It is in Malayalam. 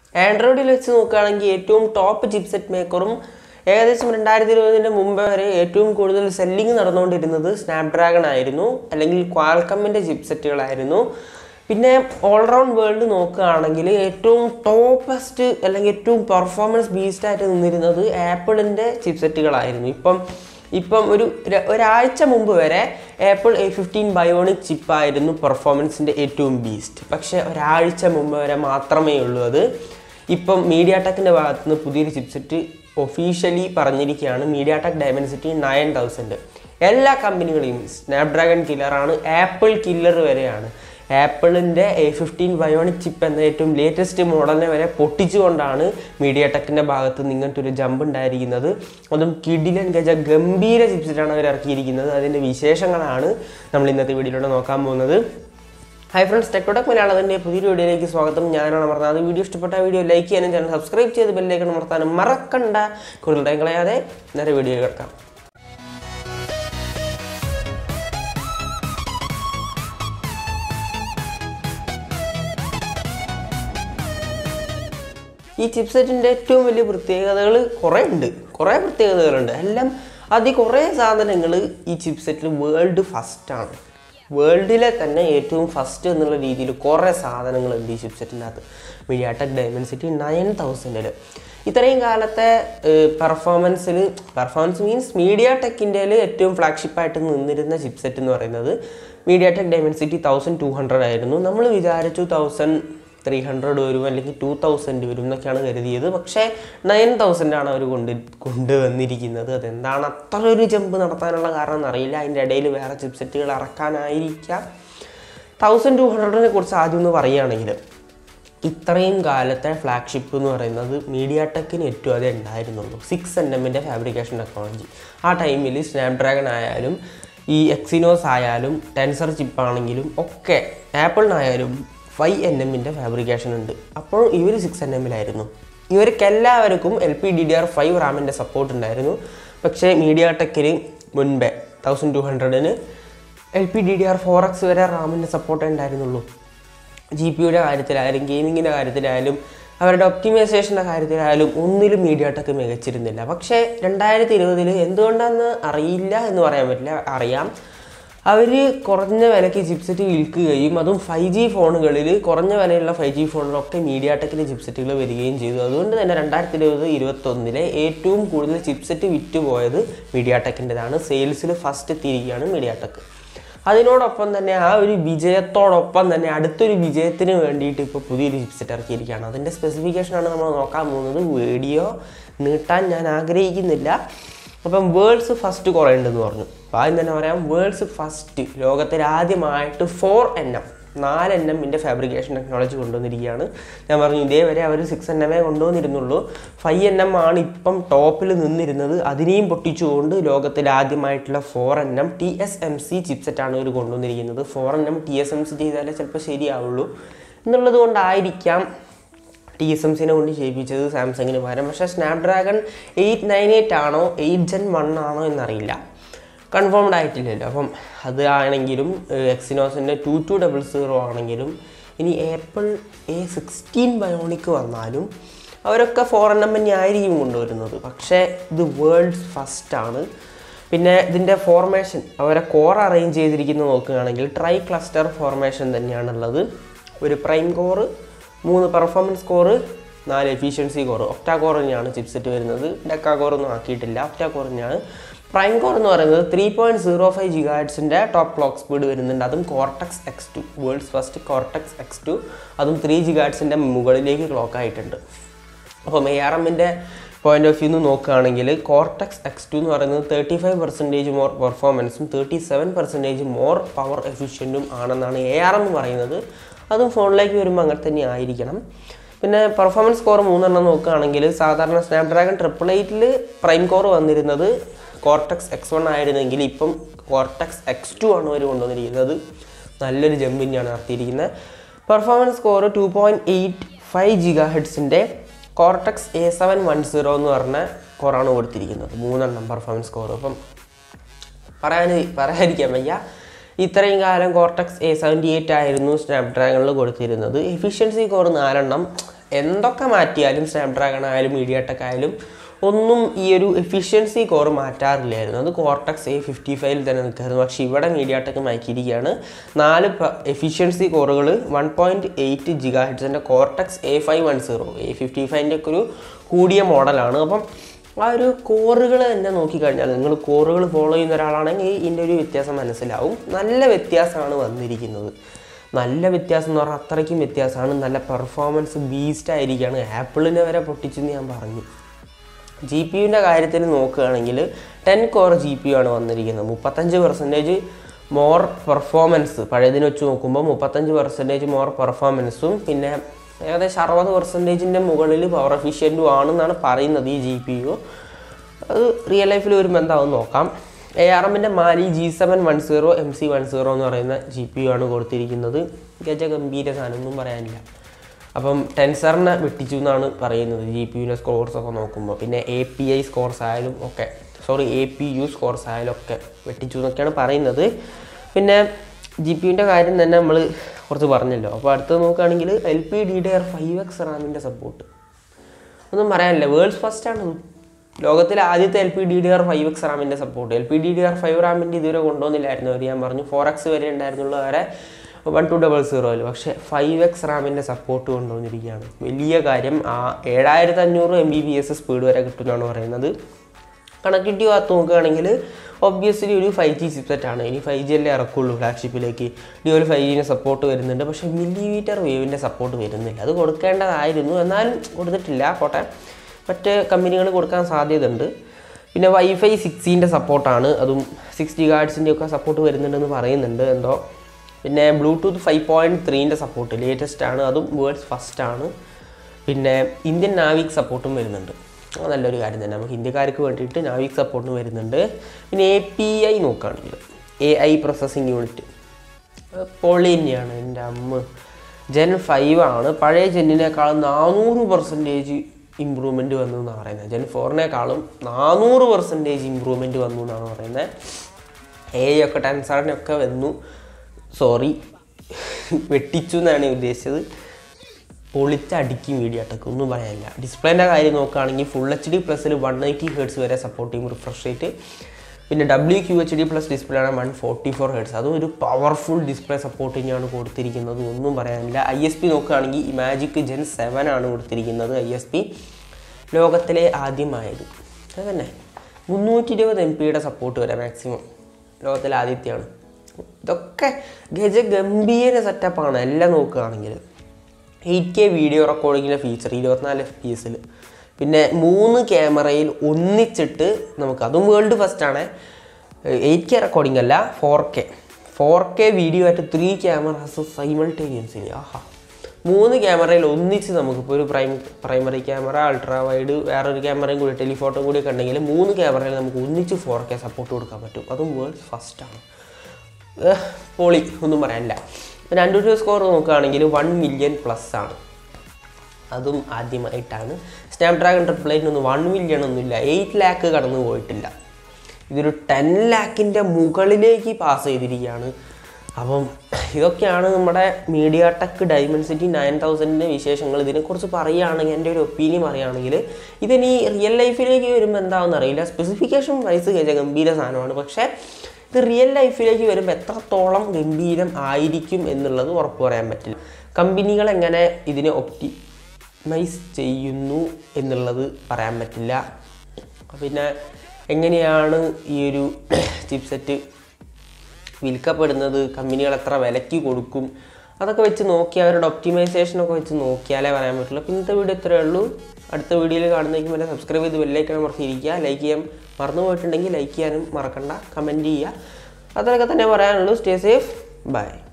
ആൻഡ്രോയിഡിൽ വെച്ച് നോക്കുകയാണെങ്കിൽ ഏറ്റവും ടോപ്പ് ചിപ്സെറ്റ് മേക്കറും ഏകദേശം രണ്ടായിരത്തി ഇരുപതിൻ്റെ മുമ്പ് വരെ ഏറ്റവും കൂടുതൽ സെല്ലിംഗ് നടന്നുകൊണ്ടിരുന്നത് സ്നാപ്ഡ്രാഗൺ ആയിരുന്നു അല്ലെങ്കിൽ ക്വാൽക്കമ്മിൻ്റെ ചിപ്സെറ്റുകളായിരുന്നു പിന്നെ ഓൾറൗണ്ട് വേൾഡ് നോക്കുകയാണെങ്കിൽ ഏറ്റവും ടോപ്പസ്റ്റ് അല്ലെങ്കിൽ ഏറ്റവും പെർഫോമൻസ് ബീസ്റ്റായിട്ട് നിന്നിരുന്നത് ആപ്പിളിൻ്റെ ചിപ്സെറ്റുകളായിരുന്നു ഇപ്പം ഇപ്പം ഒരു ര- ഒരാഴ്ച മുമ്പ് വരെ ആപ്പിൾ എ ഫിഫ്റ്റീൻ ബയോണിക് ചിപ്പായിരുന്നു പെർഫോമൻസിൻ്റെ ഏറ്റവും ബീസ്റ്റ് പക്ഷേ ഒരാഴ്ച മുമ്പ് വരെ മാത്രമേ ഉള്ളൂ അത് ഇപ്പം മീഡിയ ടെക്കിൻ്റെ ഭാഗത്ത് നിന്ന് പുതിയൊരു ചിപ്സെറ്റ് ഒഫീഷ്യലി പറഞ്ഞിരിക്കുകയാണ് MediaTek Dimensity nine thousand എല്ലാ കമ്പനികളെയും സ്നാപ്ഡ്രാഗൺ കില്ലറാണ് ആപ്പിൾ കില്ലർ വരെയാണ് ആപ്പിളിൻ്റെ എ ഫിഫ്റ്റീൻ ബയോണിക് ചിപ്പ് എന്ന ഏറ്റവും ലേറ്റസ്റ്റ് മോഡലിനെ വരെ പൊട്ടിച്ചുകൊണ്ടാണ് മീഡിയ ടെക്കിൻ്റെ ഭാഗത്ത് നിന്ന് ഇങ്ങനത്തെ ഒരു ജമ്പ് ഉണ്ടായിരിക്കുന്നത് അതും കിഡിലൻ ഗജ ഗംഭീര ചിപ്സെറ്റാണ് അവർ ഇറക്കിയിരിക്കുന്നത് അതിൻ്റെ വിശേഷങ്ങളാണ് നമ്മൾ ഇന്നത്തെ വീഡിയോയിലൂടെ നോക്കാൻ പോകുന്നത് ഹൈ ഫ്രണ്ട്സ് ടെക്ടോടെക് മലയാളത്തിൻ്റെ പുതിയൊരു വീഡിയോയിലേക്ക് സ്വാഗതം ഞാനാണ് അമർന്നത് വീഡിയോ ഇഷ്ടപ്പെട്ട വീഡിയോ ലൈക്ക് ചെയ്യാനും ചാനൽ സബ്സ്ക്രൈബ് ചെയ്ത് ബെല്ലേക്ക് അമർത്താനും മറക്കണ്ട കൂടുതൽ ടൈം കളയാതെ നേരെ വീഡിയോ കേൾക്കാം ഈ ചിപ്സെറ്റിൻ്റെ ഏറ്റവും വലിയ പ്രത്യേകതകൾ കുറേ ഉണ്ട് കുറേ പ്രത്യേകതകളുണ്ട് എല്ലാം അതിൽ കുറേ സാധനങ്ങൾ ഈ ചിപ്സെറ്റിൽ വേൾഡ് ഫസ്റ്റാണ് വേൾഡിലെ തന്നെ ഏറ്റവും ഫസ്റ്റ് എന്നുള്ള രീതിയിൽ കുറേ സാധനങ്ങളുണ്ട് ഈ ചിപ്സെറ്റിൻ്റെ അകത്ത് മീഡിയാടെക് ഡയമൻസിറ്റി നയൻ തൗസൻഡിൽ ഇത്രയും കാലത്തെ പെർഫോമൻസിൽ പെർഫോമൻസ് മീൻസ് മീഡിയ ടെക്കിൻ്റെ ഏറ്റവും ഫ്ലാഗ്ഷിപ്പായിട്ട് നിന്നിരുന്ന ചിപ്സെറ്റ് എന്ന് പറയുന്നത് MediaTek Dimensity thousand two hundred ആയിരുന്നു നമ്മൾ വിചാരിച്ചു തൗസൻഡ് ത്രീ ഹൺഡ്രഡ് വരും അല്ലെങ്കിൽ ടു തൗസൻഡ് വരും എന്നൊക്കെയാണ് കരുതിയത് പക്ഷേ നയൻ തൗസൻഡ് ആണ് അവർ കൊണ്ട് കൊണ്ടുവന്നിരിക്കുന്നത് അതെന്താണ് അത്ര ഒരു ജമ്പ് നടത്താനുള്ള കാരണം എന്നറിയില്ല അതിൻ്റെ ഇടയിൽ വേറെ ചിപ്സെറ്റുകൾ ഇറക്കാനായിരിക്കാം തൗസൻഡ് ടു ഹൺഡ്രഡിനെ കുറിച്ച് ആദ്യം ഒന്ന് പറയുകയാണെങ്കിൽ ഇത്രയും കാലത്തെ ഫ്ലാഗ്ഷിപ്പ് എന്ന് പറയുന്നത് മീഡിയ ടെക്കിന് ഏറ്റവും അതേ ഉണ്ടായിരുന്നുള്ളൂ സിക്സ് എൻ എമ്മിൻ്റെ ഫാബ്രിക്കേഷൻ ടെക്നോളജി ആ ടൈമിൽ സ്നാപ്ഡ്രാഗൺ ആയാലും ഈ എക്സിനോസ് ആയാലും ടെൻസർ ചിപ്പ് ആണെങ്കിലും ഒക്കെ ആപ്പിളിനായാലും ഫൈവ് എൻ എമ്മിൻ്റെ ഫാബ്രിക്കേഷൻ ഉണ്ട് അപ്പോൾ ഇവർ സിക്സ് എൻ എമ്മിലായിരുന്നു ഇവർക്ക് എല്ലാവർക്കും L P D D R five റാമിൻ്റെ സപ്പോർട്ട് ഉണ്ടായിരുന്നു പക്ഷേ മീഡിയ ടെക്കിന് മുൻപേ തൗസൻഡ് ടു ഹൺഡ്രഡിന് L P D D R four X വരെ റാമിൻ്റെ സപ്പോർട്ടേ ഉണ്ടായിരുന്നുള്ളൂ ജി പിയുടെ കാര്യത്തിലായാലും ഗെയിമിങ്ങിൻ്റെ കാര്യത്തിലായാലും അവരുടെ ഒപ്റ്റിമൈസേഷൻ്റെ കാര്യത്തിലായാലും ഒന്നിലും മീഡിയ ടെക് മികച്ചിരുന്നില്ല പക്ഷേ രണ്ടായിരത്തി ഇരുപതിൽ എന്തുകൊണ്ടാണെന്ന് അറിയില്ല എന്ന് പറയാൻ പറ്റില്ല അറിയാം അവർ കുറഞ്ഞ വിലയ്ക്ക് ചിപ്സെറ്റ് വിൽക്കുകയും അതും ഫൈവ് ജി ഫോണുകളിൽ കുറഞ്ഞ വിലയുള്ള ഫൈവ് ജി ഫോണിലൊക്കെ മീഡിയ ടെക്കിൻ്റെ ചിപ്സെറ്റുകൾ വരികയും ചെയ്തു അതുകൊണ്ട് തന്നെ രണ്ടായിരത്തി ഇരുപത് ഇരുപത്തൊന്നിലെ ഏറ്റവും കൂടുതൽ ചിപ്സെറ്റ് വിറ്റുപോയത് മീഡിയ ടെക്കിൻ്റെതാണ് സെയിൽസിൽ ഫസ്റ്റ് എത്തിയിരിക്കുകയാണ് മീഡിയ ടെക് അതിനോടൊപ്പം തന്നെ ആ ഒരു വിജയത്തോടൊപ്പം തന്നെ അടുത്തൊരു വിജയത്തിന് വേണ്ടിയിട്ട് ഇപ്പോൾ പുതിയൊരു ചിപ്സെറ്റ് ഇറക്കിയിരിക്കുകയാണ് അതിൻ്റെ സ്പെസിഫിക്കേഷനാണ് നമ്മൾ നോക്കാൻ പോകുന്നത് വീഡിയോ നീട്ടാൻ ഞാൻ ആഗ്രഹിക്കുന്നില്ല അപ്പം വേൾഡ്സ് ഫസ്റ്റ് കുറേ ഉണ്ടെന്ന് പറഞ്ഞു അപ്പോൾ ആദ്യം തന്നെ പറയാം വേൾഡ്സ് ഫസ്റ്റ് ലോകത്തിൽ ആദ്യമായിട്ട് ഫോർ എൻ എം നാല് എൻ എമ്മിൻ്റെ ഫാബ്രിക്കേഷൻ ടെക്നോളജി കൊണ്ടുവന്നിരിക്കുകയാണ് ഞാൻ പറഞ്ഞു ഇതേവരെ അവർ സിക്സ് എൻ എമ്മേ കൊണ്ടുവന്നിരുന്നുള്ളൂ ഫൈവ് എൻ എം ആണ് ഇപ്പം ടോപ്പിൽ നിന്നിരുന്നത് അതിനെയും പൊട്ടിച്ചുകൊണ്ട് ലോകത്തിൽ ആദ്യമായിട്ടുള്ള four N M T S M C ചിപ്സെറ്റാണ് ഇവർ കൊണ്ടുവന്നിരിക്കുന്നത് four N M T S M C ചെയ്താലേ ചിലപ്പോൾ ശരിയാവുള്ളൂ എന്നുള്ളത് കൊണ്ടായിരിക്കാം ടി എസ് എം സിനെ കൊണ്ട് ചെയ്യിപ്പിച്ചത് സാംസങ്ങിന് പകരം പക്ഷേ സ്നാപ്ഡ്രാഗൺ എയ്റ്റ് നയൻ എയ്റ്റ് ആണോ എയ്റ്റ് ജെൻ വൺ ആണോ എന്നറിയില്ല കൺഫേംഡ് ആയിട്ടില്ലല്ലോ അപ്പം അത് ആണെങ്കിലും എക്സിനോസിൻ്റെ ടു ടു ഡബിൾ സീറോ ആണെങ്കിലും ഇനി ആപ്പിൾ എ സിക്സ്റ്റീൻ ബയോണിക് വന്നാലും അവരൊക്കെ ഫോർ എൻ എം തന്നെ ആയിരിക്കും കൊണ്ടുവരുന്നത് പക്ഷേ ഇത് വേൾഡ്സ് ഫസ്റ്റാണ് പിന്നെ ഇതിൻ്റെ ഫോർമേഷൻ അവരെ കോർ അറേഞ്ച് ചെയ്തിരിക്കുന്നത് നോക്കുകയാണെങ്കിൽ ട്രൈ ക്ലസ്റ്റർ ഫോർമേഷൻ തന്നെയാണുള്ളത് ഒരു പ്രൈം കോറ് മൂന്ന് പെർഫോമൻസ് കോറ് നാല് എഫിഷ്യൻസി കോറ് ഒക്ടാ കോർ തന്നെയാണ് ചിപ്സെറ്റ് വരുന്നത് ഡെക്കാ കോർ ഒന്നും ആക്കിയിട്ടില്ല ഒക്ടാ കോർ തന്നെയാണ് പ്രൈം കോർ എന്ന് പറയുന്നത് ത്രീ പോയിൻറ്റ് സീറോ ഫൈവ് ജിഗാഡ്സിൻ്റെ ടോപ്പ് ക്ലോക്ക് സ്പീഡ് വരുന്നുണ്ട് അതും Cortex X two world's first Cortex X two അതും ത്രീ ജിഗാഡ്സിൻ്റെ മുകളിലേക്ക് ക്ലോക്ക് ആയിട്ടുണ്ട് അപ്പം എ ആർ എമ്മിൻ്റെ പോയിന്റ് ഓഫ് വ്യൂ നിന്ന് നോക്കുകയാണെങ്കിൽ കോർട്ടക്സ് എക്സ് ടു എന്ന് പറയുന്നത് തേർട്ടി ഫൈവ് പെർസെൻറ്റേജ് മോർ പെർഫോമൻസും thirty seven percentage more power എഫിഷ്യൻറ്റും ആണെന്നാണ് എ ആർ എം പറയുന്നത് അതും ഫോണിലേക്ക് വരുമ്പോൾ അങ്ങനെ തന്നെ ആയിരിക്കണം പിന്നെ പെർഫോമൻസ് സ്കോർ മൂന്നെണ്ണം നോക്കുകയാണെങ്കിൽ സാധാരണ സ്നാപ്ഡ്രാഗൺ ട്രിപ്പിൾ എയ്റ്റിൽ പ്രൈം കോർ വന്നിരുന്നത് കോർട്ടക്സ് എക്സ് വൺ ആയിരുന്നെങ്കിൽ ഇപ്പം കോർട്ടക്സ് എക്സ് ടു ആണ് അവർ കൊണ്ടുവന്നിരിക്കുന്നത് നല്ലൊരു ജമ്പ് തന്നെയാണ് നടത്തിയിരിക്കുന്നത് performance score two point eight five giga ഹെഡ്സിൻ്റെ Cortex A seven one zero എന്ന് പറഞ്ഞ കോറാണ് കൊടുത്തിരിക്കുന്നത് മൂന്നെണ്ണം പെർഫോമൻസ് സ്കോർ അപ്പം പറയാൻ പറയാതിരിക്കാൻ വയ്യ ഇത്രയും കാലം കോർട്ടക്സ് എ സെവൻറ്റി എയ്റ്റ് ആയിരുന്നു സ്നാപ്ഡ്രാഗണിൽ കൊടുത്തിരുന്നത് എഫിഷ്യൻസി കോർ നാലെണ്ണം എന്തൊക്കെ മാറ്റിയാലും സ്നാപ്ഡ്രാഗൺ ആയാലും മീഡിയ ടെക് ആയാലും ഒന്നും ഈ ഒരു എഫിഷ്യൻസി കോർ മാറ്റാറില്ലായിരുന്നു അത് കോർട്ടക്സ് എ ഫിഫ്റ്റി ഫൈവിൽ തന്നെ നിൽക്കായിരുന്നു പക്ഷേ ഇവിടെ മീഡിയ ടെക് മാറ്റിയിരിക്കുകയാണ് നാല് എഫിഷ്യൻസി കോറുകൾ വൺ പോയിൻറ്റ് എയ്റ്റ് ജിഗാ ഹെഡ്സിൻ്റെ Cortex A five one zero A fifty ഫൈവിൻ്റെ ഒക്കെ ഒരു കൂടിയ മോഡലാണ് അപ്പം ആ ഒരു കോറുകൾ തന്നെ നോക്കിക്കഴിഞ്ഞാൽ നിങ്ങൾ കോറുകൾ ഫോളോ ചെയ്യുന്ന ഒരാളാണെങ്കിൽ ഇതിൻ്റെ ഒരു വ്യത്യാസം മനസ്സിലാവും നല്ല വ്യത്യാസമാണ് വന്നിരിക്കുന്നത് നല്ല വ്യത്യാസം എന്ന് പറഞ്ഞാൽ അത്രയ്ക്കും വ്യത്യാസമാണ് നല്ല പെർഫോമൻസ് ബീസ്റ്റ് ആയിരിക്കുകയാണ് ആപ്പിളിനെ വരെ പൊട്ടിച്ചെന്ന് ഞാൻ പറഞ്ഞു ജി പി യുവിൻ്റെ കാര്യത്തിൽ നോക്കുകയാണെങ്കിൽ ten core G P U ആണ് വന്നിരിക്കുന്നത് മുപ്പത്തഞ്ച് പെർസെൻറ്റേജ് മോർ പെർഫോമൻസ് പഴയതിന് വെച്ച് നോക്കുമ്പോൾ മുപ്പത്തഞ്ച് പെർസെൻറ്റേജ് മോർ പെർഫോമൻസും പിന്നെ ഏകദേശം അറുപത് പെർസെൻറ്റേജിൻ്റെ മുകളിൽ പവർ എഫിഷ്യൻറ്റും ആണെന്നാണ് പറയുന്നത് ഈ ജി പി യു അത് റിയൽ ലൈഫിൽ വരുമ്പോൾ എന്താവും നോക്കാം എ ആർ എമ്മിൻ്റെ Mali G seven one zero M C one zero എന്ന് പറയുന്ന ജി പി യു ആണ് കൊടുത്തിരിക്കുന്നത് ഗജ ഗംഭീര സാധനമൊന്നും പറയാനില്ല അപ്പം ടെൻസറിനെ വെട്ടിച്ചു എന്നാണ് പറയുന്നത് ജി പി യുവിൻ്റെ സ്കോർസ് ഒക്കെ നോക്കുമ്പോൾ പിന്നെ എ പി ഐ സ്കോർസ് ആയാലും ഒക്കെ sorry A P U scores ആയാലും ഒക്കെ വെട്ടിച്ചു എന്നൊക്കെയാണ് പറയുന്നത് പിന്നെ ജി പി യുവിൻ്റെ കാര്യം തന്നെ നമ്മൾ കുറച്ച് പറഞ്ഞല്ലോ അപ്പോൾ അടുത്തത് നോക്കുകയാണെങ്കിൽ L P D D R five X റാമിൻ്റെ സപ്പോർട്ട് ഒന്നും പറയാനില്ല വേൾഡ്സ് ഫസ്റ്റ് ആണ് ലോകത്തിലെ ആദ്യത്തെ L P D D R five X റാമിൻ്റെ support L P D D R five റാമിൻ്റെ ഇതുവരെ കൊണ്ടുവന്നില്ലായിരുന്നു അവർ ഞാൻ പറഞ്ഞു ഫോർ എക്സ് വരെ ഉണ്ടായിരുന്നുള്ളൂ വരെ വൺ ടു ഡബിൾ സീറോയിൽ പക്ഷേ ഫൈവ് എക്സ് റാമിൻ്റെ സപ്പോർട്ട് കൊണ്ടുവന്നിരിക്കുകയാണ് വലിയ കാര്യം ആ ഏഴായിരത്തി അഞ്ഞൂറ് M B B S speed വരെ കിട്ടുമെന്നാണ് പറയുന്നത് കണക്ടിവിറ്റി ഭാഗത്ത് നോക്കുകയാണെങ്കിൽ ഒബ്വിയസ്ലി ഒരു ഫൈവ് ജി ചിപ്സെറ്റ് ആണ് ഇനി ഫൈവ് ജി അല്ലേ ഇറക്കുള്ളൂ ഫ്ലാഗ്ഷിപ്പിലേക്ക് ഡി ഒരു ഫൈവ് ജിൻ്റെ സപ്പോർട്ട് വരുന്നുണ്ട് പക്ഷേ മില്ലിമീറ്റർ വേവിൻ്റെ സപ്പോർട്ട് വരുന്നില്ല അത് കൊടുക്കേണ്ടതായിരുന്നു എന്നാലും കൊടുത്തിട്ടില്ല പോട്ടെ മറ്റ് കമ്പനികൾ കൊടുക്കാൻ സാധ്യതയുണ്ട് പിന്നെ വൈഫൈ സിക്സിൻ്റെ സപ്പോർട്ടാണ് അതും സിക്സ് ജി ഗാർഡ്സിൻ്റെ ഒക്കെ സപ്പോർട്ട് വരുന്നുണ്ടെന്ന് പറയുന്നുണ്ട് എന്തോ പിന്നെ ബ്ലൂടൂത്ത് ഫൈവ് പോയിൻറ്റ് ത്രീൻ്റെ സപ്പോർട്ട് ലേറ്റസ്റ്റ് ആണ് അതും വേൾഡ്സ് ഫസ്റ്റ് ആണ് പിന്നെ ഇന്ത്യൻ നാവിക് സപ്പോർട്ടും വരുന്നുണ്ട് അത് നല്ലൊരു കാര്യം തന്നെ നമുക്ക് ഇന്ത്യക്കാർക്ക് വേണ്ടിയിട്ട് നാവിക് സപ്പോർട്ടും വരുന്നുണ്ട് പിന്നെ എ പി ഐ നോക്കുകയാണെങ്കിൽ എ ഐ പ്രോസസ്സിങ് യൂണിറ്റ് പൊളി തന്നെയാണ് എൻ്റെ അമ്മ ജെൻ ഫൈവ് ആണ് പഴയ ജെന്നിനേക്കാളും നാനൂറ് പെർസെൻറ്റേജ് ഇമ്പ്രൂവ്മെൻറ്റ് വന്നു എന്നാണ് പറയുന്നത് ജെൻ ഫോറിനേക്കാളും നാനൂറ് പെർസെൻറ്റേജ് ഇമ്പ്രൂവ്മെൻറ്റ് വന്നു എന്നാണ് പറയുന്നത് എ ഒക്കെ ടെൻസാറിനൊക്കെ വന്നു സോറി വെട്ടിച്ചു എന്നാണ് ഞാൻ ഉദ്ദേശിച്ചത് പൊളിച്ചടിക്കും വീഡിയോ ടെക് ഒന്നും പറയാനില്ല ഡിസ്പ്ലേൻ്റെ കാര്യം നോക്കുകയാണെങ്കിൽ ഫുൾ എച്ച് ഡി പ്ലസ്സിൽ വൺ എയ്റ്റി ഹേർട്സ് വരെ സപ്പോർട്ട് ചെയ്യും റിഫ്രഷ് റേറ്റ് പിന്നെ W Q H D plus display ആണ് വൺ ഫോർട്ടി ഫോർ ഹേർട്സ് അതും ഒരു പവർഫുൾ ഡിസ്പ്ലേ സപ്പോർട്ട് തന്നെയാണ് കൊടുത്തിരിക്കുന്നത് ഒന്നും പറയാനില്ല ഐ എസ് പി നോക്കുകയാണെങ്കിൽ ഇമാജിക് ജെൻ സെവൻ ആണ് കൊടുത്തിരിക്കുന്നത് ഐ എസ് പി ലോകത്തിലെ ആദ്യമായത് അതന്നെ മുന്നൂറ്റി ഇരുപത് എം പിയുടെ സപ്പോർട്ട് വരെ മാക്സിമം ലോകത്തിലെ ആദ്യത്തെയാണ് ഇതൊക്കെ ഗജ ഗംഭീര സെറ്റപ്പാണ് എല്ലാം നോക്കുകയാണെങ്കിൽ എയ്റ്റ് കെ വീഡിയോ റെക്കോർഡിങ്ങിൻ്റെ ഫീച്ചർ ഇരുപത്തിനാല് എഫ് പി എസിൽ പിന്നെ മൂന്ന് ക്യാമറയിൽ ഒന്നിച്ചിട്ട് നമുക്ക് അതും വേൾഡ് ഫസ്റ്റ് ആണ് എയ്റ്റ് കെ റെക്കോർഡിംഗ് അല്ല four K four K video ആയിട്ട് ത്രീ ക്യാമറാസ് സൈമൾട്ടേനിയൻസിന് ആഹാ മൂന്ന് ക്യാമറയിൽ ഒന്നിച്ച് നമുക്കിപ്പോൾ ഒരു prime primary camera ultra wide വേറൊരു ക്യാമറയും കൂടി ടെലിഫോട്ടോ കൂടി ഒക്കെ ഉണ്ടെങ്കിൽ മൂന്ന് ക്യാമറയിൽ നമുക്ക് ഒന്നിച്ച് ഫോർ കെ സപ്പോർട്ട് കൊടുക്കാൻ പറ്റും അതും വേൾഡ് ഫസ്റ്റ് ആണ് ഏഹ്, പൊളി ഒന്നും പറയാനില്ല രണ്ട് ടു സ്കോർ നോക്കുകയാണെങ്കിൽ വൺ മില്യൺ പ്ലസ് ആണ് അതും ആദ്യമായിട്ടാണ് സ്നാപ്ഡ്രാഗൺ ട്രിപ്പിൾ എയ്റ്റിനൊന്നും വൺ മില്യൺ ഒന്നുമില്ല എയ്റ്റ് ലാക്ക് കടന്നു പോയിട്ടില്ല ഇതൊരു ടെൻ ലാക്കിൻ്റെ മുകളിലേക്ക് പാസ് ചെയ്തിരിക്കുകയാണ് അപ്പം ഇതൊക്കെയാണ് നമ്മുടെ മീഡിയ ടെക് ഡയമൻസിറ്റി നയൻ തൗസൻഡിൻ്റെ വിശേഷങ്ങൾ ഇതിനെക്കുറിച്ച് പറയുകയാണെങ്കിൽ എൻ്റെ ഒരു ഒപ്പീനിയൻ പറയുകയാണെങ്കിൽ ഇതിനി റിയൽ ലൈഫിലേക്ക് വരുമ്പോൾ എന്താണെന്ന് അറിയില്ല സ്പെസിഫിക്കേഷൻ വൈസ് ഗജ ഗംഭീര സാധനമാണ് പക്ഷേ ഇത് റിയൽ ലൈഫിലേക്ക് വരുമ്പോൾ എത്രത്തോളം ഗംഭീരം ആയിരിക്കും എന്നുള്ളത് ഉറപ്പ് പറയാൻ പറ്റില്ല കമ്പനികൾ എങ്ങനെ ഇതിനെ ഒപ്റ്റിമൈസ് ചെയ്യുന്നു എന്നുള്ളത് പറയാൻ പറ്റില്ല പിന്നെ എങ്ങനെയാണ് ഈ ഒരു ചിപ്സെറ്റ് വിൽക്കപ്പെടുന്നത് കമ്പനികൾ എത്ര വിലയ്ക്ക് കൊടുക്കും അതൊക്കെ വെച്ച് നോക്കി അവരുടെ ഒപ്റ്റിമൈസേഷനൊക്കെ വെച്ച് നോക്കിയാലേ പറയാൻ പറ്റുള്ളൂ അപ്പോൾ ഇന്നത്തെ വീഡിയോ ഇത്രയേ ഉള്ളൂ അടുത്ത വീഡിയോയിൽ കാണുന്നേക്കും വരെ സബ്സ്ക്രൈബ് ചെയ്ത് ബെല്ലൈക്കണം മറന്നിരിക്കുക ലൈക്ക് ചെയ്യാൻ മറന്നു പോയിട്ടുണ്ടെങ്കിൽ ലൈക്ക് ചെയ്യാനും മറക്കണ്ട കമൻറ്റ് ചെയ്യുക അതൊക്കെ തന്നെ പറയാനുള്ളൂ സ്റ്റേ സേഫ് ബൈ